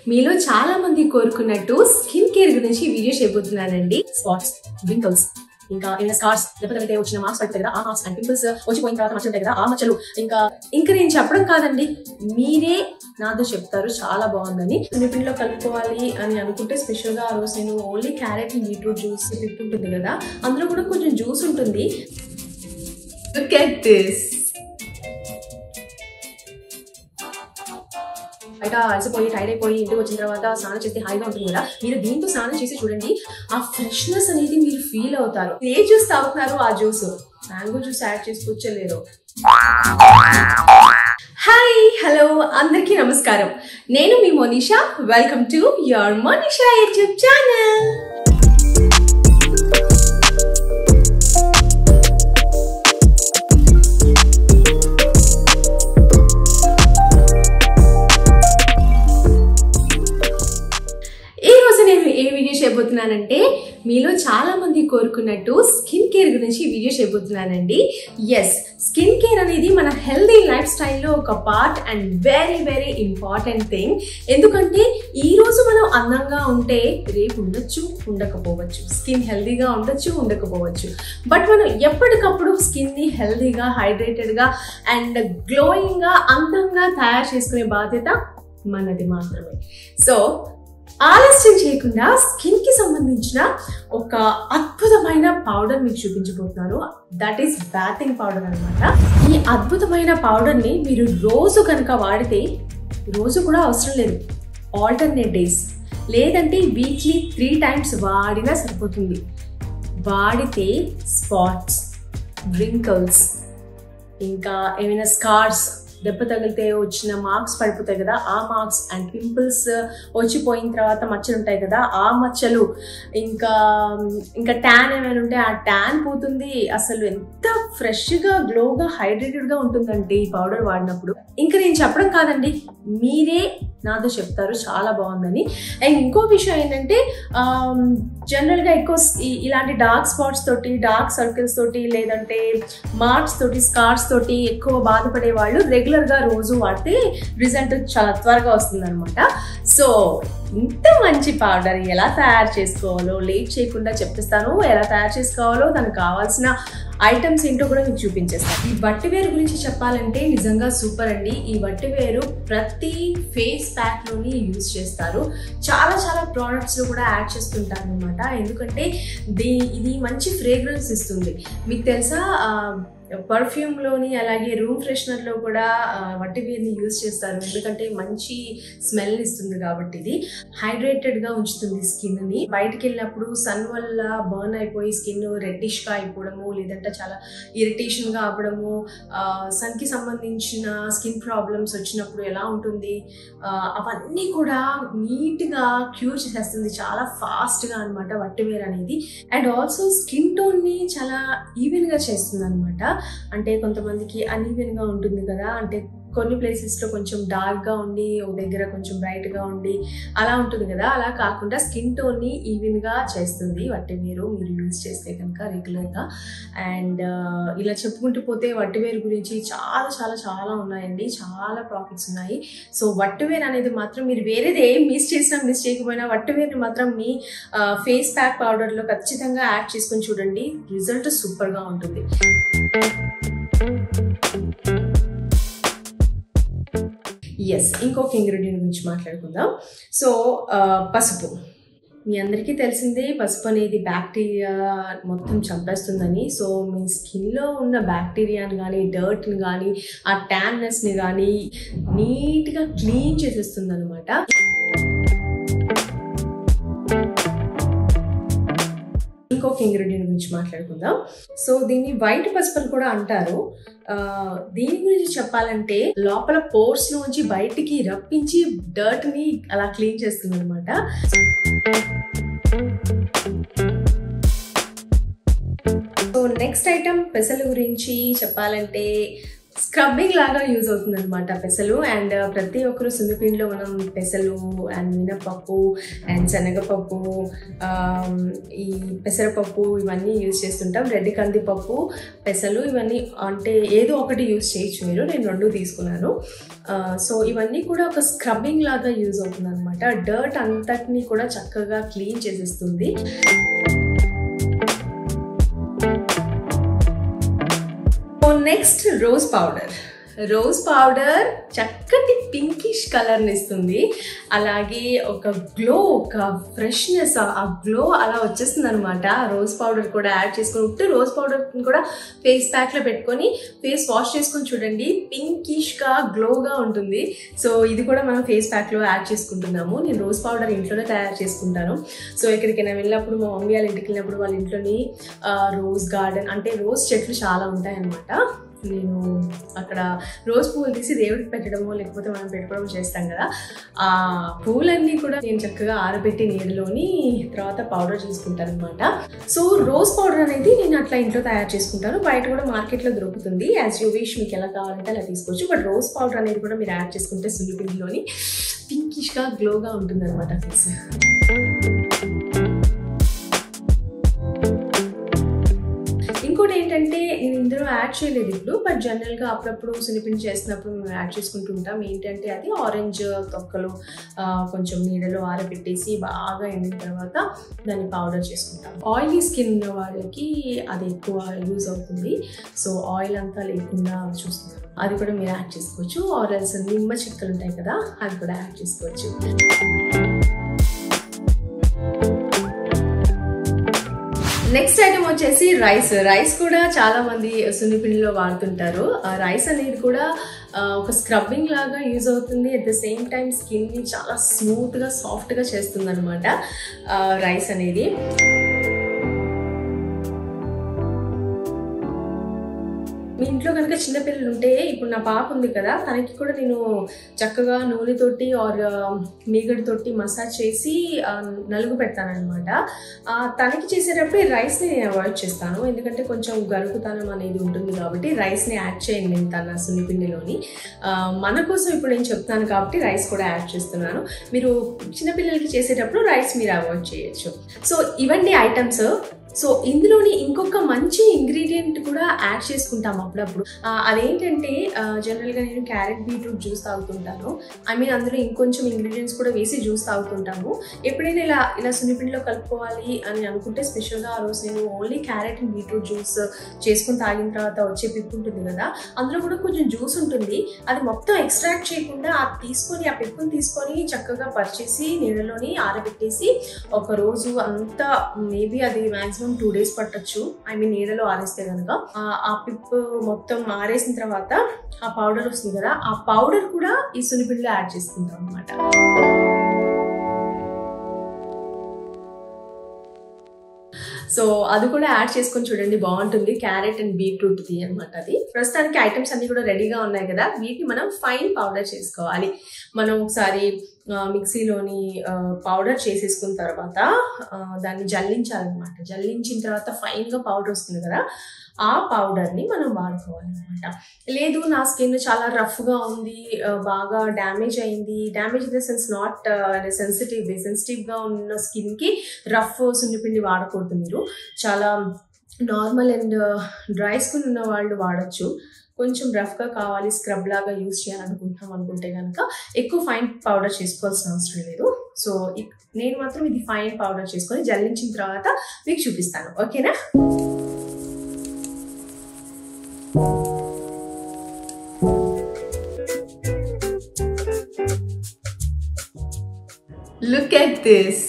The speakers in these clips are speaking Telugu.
మీలో చాలా మంది కోరుకున్నట్టు స్కిన్ కేర్ గురించి వీడియో చేయబోతున్నానండి స్పాట్స్ వింకల్స్ ఇంకా ఏమైనా స్కార్స్ దెబ్బతగితే వచ్చిన మార్క్స్ పడతాయి కదా ఆ మార్క్స్ అండ్ పింపుల్స్ వచ్చిపోయిన తర్వాత మచ్చలు ఉంటాయి కదా ఆ మచ్చలు ఇంకా ఇంకా నేను చెప్పడం కాదండి మీరే నాతో చెప్తారు చాలా బాగుందని పిండిలో కలుపుకోవాలి అని అనుకుంటే స్పెషల్ గా ఆ రోజు నేను ఓన్లీ క్యారెట్ బీట్రూట్ జ్యూస్ ఉంటుంది కదా అందులో కూడా కొంచెం జ్యూస్ ఉంటుంది లుక్ ఎట్ దిస్ బయట అలసిపోయి టైర్ అయిపోయి ఇంటికి వచ్చిన తర్వాత స్నానం చేస్తే హాయిగా ఉంటుంది కదా మీరు దీంతో స్నానం చేసి చూడండి ఆ ఫ్రెష్నెస్ అనేది మీరు ఫీల్ అవుతారు ఏ జ్యూస్ తాగుతున్నారు ఆ జ్యూస్ మ్యాంగో జ్యూస్ యాడ్ చేసుకోవచ్చలేదు హాయ్ హలో అందరికీ నమస్కారం నేను మీ Monisha welcome to your Monisha YouTube channel ఈ రోజు నేను ఏ వీడియో చేయబోతున్నానంటే మీలో చాలా మంది కోరుకున్నట్టు స్కిన్ కేర్ గురించి వీడియో చేయబోతున్నానండి ఎస్ స్కిన్ కేర్ అనేది మన హెల్దీ లైఫ్ స్టైల్లో ఒక part and very very important thing ఎందుకంటే ఈ రోజు మనం అందంగా ఉంటే రేపు ఉండొచ్చు ఉండకపోవచ్చు స్కిన్ హెల్దీగా ఉండొచ్చు ఉండకపోవచ్చు బట్ మనం ఎప్పటికప్పుడు స్కిన్ని హెల్దీగా హైడ్రేటెడ్గా అండ్ గ్లోయింగ్గా అందంగా తయారు చేసుకునే బాధ్యత మనది మాత్రమే సో ఆలస్యం చేయకుండా స్కిన్ కి సంబంధించిన ఒక అద్భుతమైన పౌడర్ మీకు చూపించబోతున్నాను దట్ ఈస్ బ్యాతింగ్ పౌడర్ అనమాట ఈ అద్భుతమైన పౌడర్ ని మీరు రోజు కనుక వాడితే రోజు కూడా అవసరం లేదు ఆల్టర్నేట్ డేస్ లేదంటే వీక్లీ త్రీ టైమ్స్ వాడినా సరిపోతుంది వాడితే స్పాట్స్ రింకల్స్ ఇంకా ఏమైనా స్కార్స్ దెబ్బ తగిలితే వచ్చిన మార్క్స్ పడిపోతాయి కదా ఆ మార్క్స్ అండ్ పింపుల్స్ వచ్చిపోయిన తర్వాత మచ్చలు ఉంటాయి కదా ఆ మచ్చలు ఇంకా ఇంకా ట్యాన్ ఏమైనా ఉంటే ఆ ట్యాన్ పోతుంది అసలు ఎంత ఫ్రెష్గా గ్లోగా హైడ్రేటెడ్గా ఉంటుందంటే ఈ పౌడర్ వాడినప్పుడు ఇంకా నేను చెప్పడం కాదండి మీరే నాతో చెప్తారు చాలా బాగుందని అండ్ ఇంకో విషయం ఏంటంటే జనరల్గా ఎక్కువ ఈ- ఇలాంటి డార్క్ స్పాట్స్ తోటి డార్క్ సర్కిల్స్ తోటి లేదంటే మార్క్స్ తోటి స్కార్స్ తోటి ఎక్కువ బాధపడే వాళ్ళు రెగ్యులర్గా రోజు వాడితే రిజల్ట్ చాలా త్వరగా వస్తుందన్నమాట సో ఇంత మంచి పౌడర్ ఎలా తయారు చేసుకోవాలో లేట్ చేయకుండా చెప్పిస్తాను ఎలా తయారు చేసుకోవాలో దానికి కావాల్సిన ఐటమ్స్ ఏంటో కూడా మీకు చూపించేస్తాను ఈ వట్టివేరు గురించి చెప్పాలంటే నిజంగా సూపర్ అండి ఈ వట్టివేరు ప్రతి ఫేస్ ప్యాక్ లోని యూజ్ చేస్తారు చాలా చాలా ప్రోడక్ట్స్ లో కూడా యాడ్ చేస్తుంటారు అనమాట ఎందుకంటే దీ ఇది మంచి ఫ్రేగ్రెన్స్ ఇస్తుంది మీకు తెలుసా పర్ఫ్యూమ్ లోని అలాగే రూమ్ ఫ్రెషనర్ లో కూడా ఆ, వట్టివేరుని యూజ్ చేస్తారు ఎందుకంటే మంచి స్మెల్ ఇస్తుంది కాబట్టి ఇది హైడ్రేటెడ్ గా ఉంచుతుంది స్కిన్ ని బయటికి వెళ్ళినప్పుడు సన్ వల్ల బర్న్ అయిపోయి స్కిన్ రెడ్డిష్ గా అయిపోవడము లేదంటే చాలా ఇరిటేషన్ గా అవ్వడము సన్ కి సంబంధించిన స్కిన్ ప్రాబ్లమ్స్ వచ్చినప్పుడు ఎలా ఉంటుంది ఆ, అవన్నీ కూడా నీట్ గా క్యూర్ చేసేస్తుంది చాలా ఫాస్ట్ గా అనమాట వట్టివేర్ అనేది అండ్ ఆల్సో స్కిన్ టోన్ ని చాలా ఈవెన్ గా చేస్తుంది అనమాట అంటే కొంతమందికి అన్ఈవెన్ గా ఉంటుంది కదా అంటే కొన్ని ప్లేసెస్ లో కొంచెం డార్క్ గా ఉండి ఒక దగ్గర కొంచెం బ్రైట్ గా ఉండి అలా ఉంటుంది కదా అలా కాకుండా స్కిన్ టోన్ ని ఈవెన్ గా చేస్తుంది వట్టివేరు మీరు యూజ్ చేస్తే కనుక రెగ్యులర్ గా అండ్ ఇలా చెప్పుకుంటూ పోతే వట్టివేరు గురించి చాలా చాలా చాలా ఉన్నాయండి చాలా ప్రాఫిట్స్ ఉన్నాయి సో వట్టివేర్ అనేది మాత్రం మీరు వేరేది ఏం మిస్ చేసినా మిస్ చేయకపోయినా వట్టివేర్ని మాత్రం మీ ఫేస్ ప్యాక్ పౌడర్ లో ఖచ్చితంగా యాడ్ చేసుకొని చూడండి రిజల్ట్ సూపర్ గా ఉంటుంది ఎస్ ఇంకొక ఇంగ్రీడియంట్ గురించి మాట్లాడుకుందాం సో ఆ, పసుపు మీ అందరికీ తెలిసిందే పసుపు అనేది బ్యాక్టీరియా మొత్తం చంపేస్తుందని సో మీ స్కిన్లో ఉన్న బ్యాక్టీరియాని కానీ డర్ట్ని కానీ ఆ ట్యాన్నెస్ని కానీ నీట్గా క్లీన్ చేసేస్తుంది అనమాట ఇంకొక ఇంగ్రీడియంట్ గురించి మాట్లాడుకుందాం సో దీన్ని వైట్ పసుపు అని కూడా అంటారు ఆ, దీని గురించి చెప్పాలంటే లోపల పోర్స్ నుంచి బయటికి రప్పించి డర్ట్ ని అలా క్లీన్ చేస్తుంది అనమాట సో నెక్స్ట్ ఐటమ్ పెసల గురించి చెప్పాలంటే స్క్రబ్బింగ్ లాగా యూజ్ అవుతుంది అనమాట పెసలు అండ్ ప్రతి ఒక్కరు సున్నిపిండిలో మనం పెసలు అండ్ మినపప్పు అండ్ శనగపప్పు ఆమ్, ఈ పెసరపప్పు ఇవన్నీ యూజ్ చేస్తుంటాం రెడ్డి కందిపప్పు పెసలు ఇవన్నీ అంటే ఏదో ఒకటి యూజ్ చేయొచ్చు మీరు నేను రెండు తీసుకున్నాను సో ఇవన్నీ కూడా ఒక స్క్రబ్బింగ్ లాగా యూజ్ అవుతుంది అనమాట డర్ట్ అంతటిని కూడా చక్కగా క్లీన్ చేసేస్తుంది next rose powder rose powder చక్కటి పింకిష్ కలర్ని ఇస్తుంది అలాగే ఒక గ్లో ఒక ఫ్రెష్నెస్ ఆ గ్లో అలా వచ్చేస్తుంది అనమాట రోజ్ పౌడర్ కూడా యాడ్ చేసుకొని ఉట్టి రోజ్ పౌడర్ కూడా ఫేస్ ప్యాక్లో పెట్టుకొని ఫేస్ వాష్ చేసుకొని చూడండి పింకిష్గా గ్లోగా ఉంటుంది సో ఇది కూడా మనం ఫేస్ ప్యాక్లో యాడ్ చేసుకుంటున్నాము నేను రోజ్ పౌడర్ ఇంట్లోనే తయారు చేసుకుంటాను సో ఎక్కడికైనా వెళ్ళినప్పుడు మా మమ్మీ వాళ్ళ ఇంటికి వెళ్ళినప్పుడు వాళ్ళ ఇంట్లోని రోజ్ గార్డెన్ అంటే రోజ్ చెట్లు చాలా ఉంటాయన్నమాట నేను అక్కడ రోజ్ పువ్వులు తీసి దేవుడికి పెట్టడము లేకపోతే మనం పెట్టుకోవడం చేస్తాం కదా ఆ పువ్వులన్నీ కూడా నేను చక్కగా ఆరబెట్టి నీళ్ళలోని తర్వాత పౌడర్ చేసుకుంటాను అనమాట సో రోజ్ పౌడర్ అనేది నేను అట్లా ఇంట్లో తయారు చేసుకుంటాను బయట కూడా మార్కెట్లో దొరుకుతుంది యాజ్ యూ విష్ మీకు ఎలా కావాలంటే అలా తీసుకోవచ్చు బట్ రోజ్ పౌడర్ అనేది కూడా మీరు యాడ్ చేసుకుంటే సున్నిపిండిలోని పింకిష్గా గ్లోగా ఉంటుంది అనమాట ఫేస్ ఇంకోటి ఏంటంటే నేను ఇందులో యాడ్ చేయలేదు ఇప్పుడు బట్ జనరల్గా అప్పుడప్పుడు సునిపిండి చేసినప్పుడు మేము యాడ్ చేసుకుంటూ ఉంటాం ఏంటంటే అది ఆరెంజ్ తొక్కలు ఆ, కొంచెం నీడలో ఆరబెట్టేసి బాగా ఎండిన తర్వాత దాన్ని పౌడర్ చేసుకుంటాం ఆయిలీ స్కిన్ ఉన్న వాళ్ళకి అది ఎక్కువ యూజ్ అవుతుంది సో ఆయిల్ అంతా లేకుండా చూస్తున్నాను అది కూడా మీరు యాడ్ చేసుకోవచ్చు ఆరెల్స్ నిమ్మ చిక్కలు ఉంటాయి కదా అది కూడా యాడ్ చేసుకోవచ్చు నెక్స్ట్ ఐటమ్ వచ్చేసి రైస్ రైస్ కూడా చాలా మంది సున్నిపిండిలో వాడుతుంటారు ఆ రైస్ అనేది కూడా ఆ, ఒక స్క్రబ్బింగ్ లాగా యూజ్ అవుతుంది అట్ ద సేమ్ టైం స్కిన్ని చాలా స్మూత్గా సాఫ్ట్గా చేస్తుంది అనమాట రైస్ అనేది మీ ఇంట్లో కనుక చిన్నపిల్లలు ఉంటే ఇప్పుడు నా పాప ఉంది కదా తనకి కూడా నేను చక్కగా నూనెతోటి ఆర్ మీగడతోటి మసాజ్ చేసి ఆ, నలుగు పెడతానమాట తనకి చేసేటప్పుడు ఈ రైస్ని నేను అవాయిడ్ చేస్తాను ఎందుకంటే కొంచెం గరుకుతనం అనేది ఉంటుంది కాబట్టి రైస్ని యాడ్ చేయండి నేను తన సున్నిపిండిలోని ఆ, మన కోసం ఇప్పుడు నేను చెప్తాను కాబట్టి రైస్ కూడా యాడ్ చేస్తున్నాను మీరు చిన్నపిల్లలకి చేసేటప్పుడు రైస్ మీరు అవాయిడ్ చేయొచ్చు సో ఇవన్నీ ఐటమ్స్ సో ఇందులోని ఇంకొక మంచి ఇంగ్రీడియంట్ కూడా యాడ్ చేసుకుంటాం అప్పుడప్పుడు ఆ, అదేంటంటే జనరల్గా నేను క్యారెట్ బీట్రూట్ జ్యూస్ తాగుతుంటాను ఐ మీన్ అందులో ఇంకొంచెం ఇంగ్రీడియంట్స్ కూడా వేసి జ్యూస్ తాగుతుంటాము ఎప్పుడైనా ఇలా ఇలా సున్నిపిండిలో కలుపుకోవాలి అని అనుకుంటే స్పెషల్గా ఆ రోజు నేను only carrot and beetroot juice చేసుకుని తాగిన తర్వాత వచ్చే పిప్పు ఉంటుంది కదా అందులో కూడా కొంచెం జ్యూస్ ఉంటుంది అది మొత్తం ఎక్స్ట్రాక్ట్ చేయకుండా అది తీసుకొని ఆ పిప్పుని తీసుకొని చక్కగా పరిచేసి నీళ్ళలోని ఆరబెట్టేసి ఒక రోజు అంతా మేబీ అది మాక్సిమం టూ డేస్ పట్టొచ్చు ఐ మీన్ నీడలో ఆరేస్తే కనుక ఆ పిప్ మొత్తం ఆరేసిన తర్వాత ఆ పౌడర్ వస్తుంది కదా ఆ పౌడర్ కూడా ఈ సునిపిండిలో యాడ్ చేసుకుంటాం అనమాట సో అది కూడా యాడ్ చేసుకొని చూడండి బాగుంటుంది క్యారెట్ అండ్ బీట్రూట్ ది అనమాట అది ప్రస్తుతానికి ఐటమ్స్ అన్ని కూడా రెడీగా ఉన్నాయి కదా వీటిని మనం ఫైన్ పౌడర్ చేసుకోవాలి మనం ఒకసారి ఆ, మిక్సీలోని పౌడర్ చేసేసుకున్న తర్వాత ఆ, దాన్ని జల్లించాలన్నమాట జల్లించిన తర్వాత ఫైన్గా పౌడర్ వస్తుంది కదా ఆ పౌడర్ని మనం వాడుకోవాలన్నమాట లేదు నా స్కిన్ చాలా రఫ్గా ఉంది ఆ, బాగా డ్యామేజ్ అయింది damage in the sense not sensitive సెన్సిటివ్గా ఉన్న స్కిన్కి రఫ్ సున్నిపిండి వాడకూడదు మీరు చాలా నార్మల్ అండ్ డ్రై స్కిన్ ఉన్న వాళ్ళు వాడచ్చు కొంచెం రఫ్గా కావాలి స్క్రబ్ లాగా యూస్ చేయాలనుకుంటున్నాం అనుకుంటే కనుక ఎక్కువ ఫైన్ పౌడర్ చేసుకోవాల్సిన అవసరం లేదు సో ఇక్- నేను మాత్రం ఇది ఫైన్ పౌడర్ చేసుకొని జల్లించిన తర్వాత మీకు చూపిస్తాను ఓకేనా లుక్ ఎట్ దిస్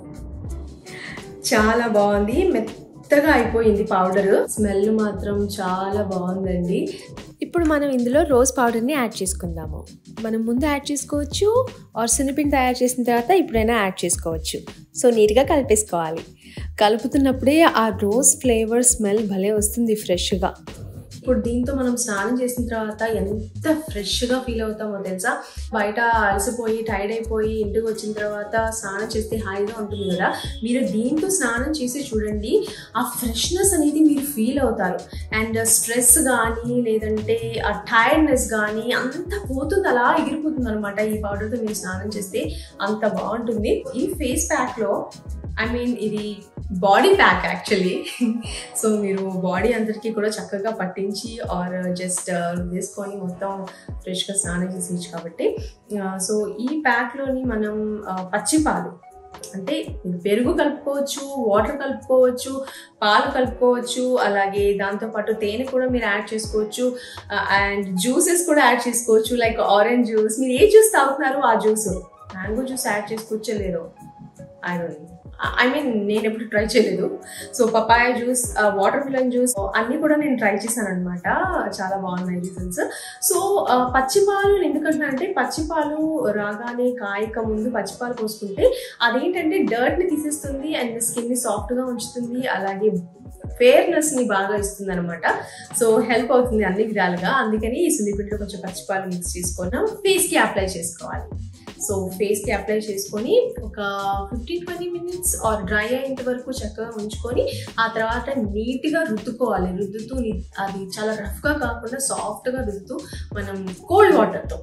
చాలా బాగుంది మెత్తగా అయిపోయింది పౌడర్ స్మెల్ మాత్రం చాలా బాగుందండి ఇప్పుడు మనం ఇందులో రోజ్ పౌడర్ని యాడ్ చేసుకుందాము మనం ముందు యాడ్ చేసుకోవచ్చు ఆర్ సున్నిపిండి తయారు చేసిన తర్వాత ఇప్పుడైనా యాడ్ చేసుకోవచ్చు సో నీట్గా కలిపేసుకోవాలి కలుపుతున్నప్పుడే ఆ రోజ్ ఫ్లేవర్ స్మెల్ భలే వస్తుంది ఫ్రెష్గా ఇప్పుడు దీంతో మనం స్నానం చేసిన తర్వాత ఎంత ఫ్రెష్గా ఫీల్ అవుతామో తెలుసా బయట అలసిపోయి టైర్డ్ అయిపోయి ఇంటికి వచ్చిన తర్వాత స్నానం చేస్తే హాయిగా ఉంటుంది కదా మీరు దీంతో స్నానం చేసి చూడండి ఆ ఫ్రెష్నెస్ అనేది మీరు ఫీల్ అవుతారు అండ్ స్ట్రెస్ కానీ లేదంటే ఆ టైర్డ్నెస్ కానీ అంత పోతుంది అలా ఎగిరిపోతుంది అనమాట ఈ పౌడర్తో మీరు స్నానం చేస్తే అంత బాగుంటుంది ఈ ఫేస్ ప్యాక్లో ఐ మీన్ ఇది బాడీ ప్యాక్ యాక్చువల్లీ సో మీరు బాడీ అందరికీ కూడా చక్కగా పట్టించి ఆర్ జస్ట్ వేసుకొని మొత్తం ఫ్రెష్గా స్నానం చేసేయచ్చు కాబట్టి సో ఈ ప్యాక్లోని మనం పచ్చి పాలు అంటే పెరుగు కలుపుకోవచ్చు వాటర్ కలుపుకోవచ్చు పాలు కలుపుకోవచ్చు అలాగే దాంతోపాటు తేనె కూడా మీరు యాడ్ చేసుకోవచ్చు అండ్ జ్యూసెస్ కూడా యాడ్ చేసుకోవచ్చు లైక్ ఆరెంజ్ జ్యూస్ మీరు ఏ జ్యూస్ తాగుతున్నారో ఆ జ్యూస్ మ్యాంగో జ్యూస్ యాడ్ చేసుకోవచ్చో లేదో ఐ డోంట్ ఐ మీన్ నేను ఎప్పుడు ట్రై చేయలేదు so papaya juice watermelon juice అన్నీ కూడా నేను ట్రై చేశాను అనమాట చాలా బాగున్నాయి రీజన్స్ సో పచ్చిపాలు ఎందుకంటున్నా అంటే పచ్చిపాలు రాగానే కాయక ముందు పచ్చిపాలు పోసుకుంటే అదేంటంటే డర్ట్ని తీసేస్తుంది అండ్ స్కిన్ని సాఫ్ట్గా ఉంచుతుంది అలాగే ఫేర్నెస్ ని బాగా ఇస్తుంది అనమాట సో హెల్ప్ అవుతుంది అన్ని విధాలుగా అందుకని ఈ సున్నిపిండిలో కొంచెం పచ్చిపాలు మిక్స్ చేసుకున్నాం ఫేస్ కి అప్లై చేసుకోవాలి సో ఫేస్కి అప్లై చేసుకొని ఒక fifteen twenty minutes or dry అయ్యేంత వరకు చక్కగా ఉంచుకొని ఆ తర్వాత నీట్గా రుద్దుకోవాలి రుద్దుతూ అది చాలా రఫ్గా కాకుండా సాఫ్ట్గా రుద్దుతూ మనం కోల్డ్ వాటర్తో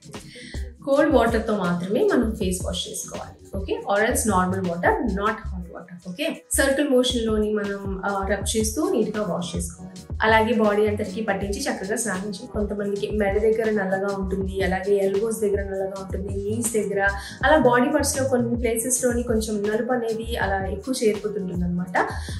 కోల్డ్ వాటర్తో మాత్రమే మనం ఫేస్ వాష్ చేసుకోవాలి okay or else normal water not hot water okay circle motion లోని మనం రబ్ చేస్తూ నీట్ గా వాష్ చేసుకోవాలి అలాగే బాడీ అంతటికి పట్టించి చక్కగా స్నానం చేయాలి కొంతమందికి మెడ దగ్గర నల్లగా ఉంటుంది అలాగే ఎల్బోస్ దగ్గర నల్లగా ఉంటుంది నీస్ దగ్గర అలా బాడీ పార్ట్స్ లో కొన్ని ప్లేసెస్ లోని కొంచెం నలుపు అనేది అలా ఎక్కువ చేరిపోతుంటుంది అనమాట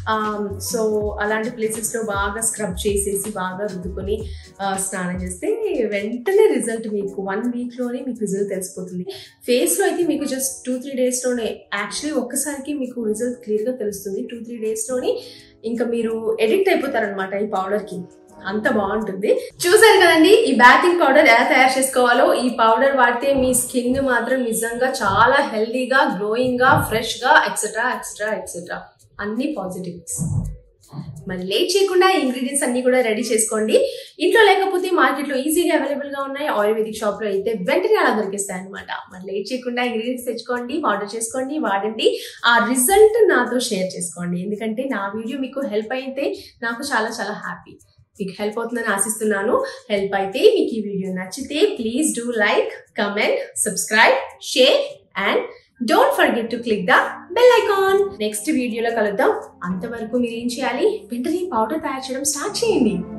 సో అలాంటి ప్లేసెస్ లో బాగా స్క్రబ్ చేసేసి బాగా రుద్దుకొని స్నానం చేస్తే వెంటనే రిజల్ట్ మీకు వన్ వీక్ లోనే మీకు రిజల్ట్ తెలిసిపోతుంది ఫేస్ లో అయితే మీకు జస్ట్ టూ త్రీ డేస్ లోనే యాక్చువల్లీ ఒక్కసారికి మీకు రిజల్ట్ క్లియర్ గా తెలుస్తుంది టూ త్రీ డేస్ లోని ఇంకా మీరు ఎడిక్ట్ అయిపోతారనమాట ఈ పౌడర్ కి అంత బాగుంటుంది చూసారు కదండి ఈ బ్యాటింగ్ పౌడర్ ఎలా తయారు చేసుకోవాలో ఈ పౌడర్ వాడితే మీ స్కిన్ మాత్రం నిజంగా చాలా హెల్దీగా గ్లోయింగ్ గా ఫ్రెష్ గా ఎక్సెట్రా ఎక్సెట్రా ఎక్సెట్రా అన్ని పాజిటివ్స్ మరి లేట్ చేయకుండా ఇంగ్రీడియంట్స్ అన్ని కూడా రెడీ చేసుకోండి ఇంట్లో లేకపోతే మార్కెట్లో ఈజీగా అవైలబుల్ గా ఉన్నాయి ఆయుర్వేదిక్ షాప్ లో అయితే వెంటనే అలా దొరికిస్తాయి అనమాట మరి లేట్ చేయకుండా ఇంగ్రీడియంట్స్ తెచ్చుకోండి ఆర్డర్ చేసుకోండి వాడండి ఆ రిజల్ట్ నాతో షేర్ చేసుకోండి ఎందుకంటే నా వీడియో మీకు హెల్ప్ అయితే నాకు చాలా చాలా హ్యాపీ మీకు హెల్ప్ అవుతుందని ఆశిస్తున్నాను హెల్ప్ అయితే మీకు ఈ వీడియో నచ్చితే please do like comment subscribe share and don't forget to click the bell icon next వీడియోలో కలుద్దాం అంతవరకు మీరు ఏం చేయాలి వెంటనే పౌడర్ తయారు చేయడం స్టార్ట్ చేయండి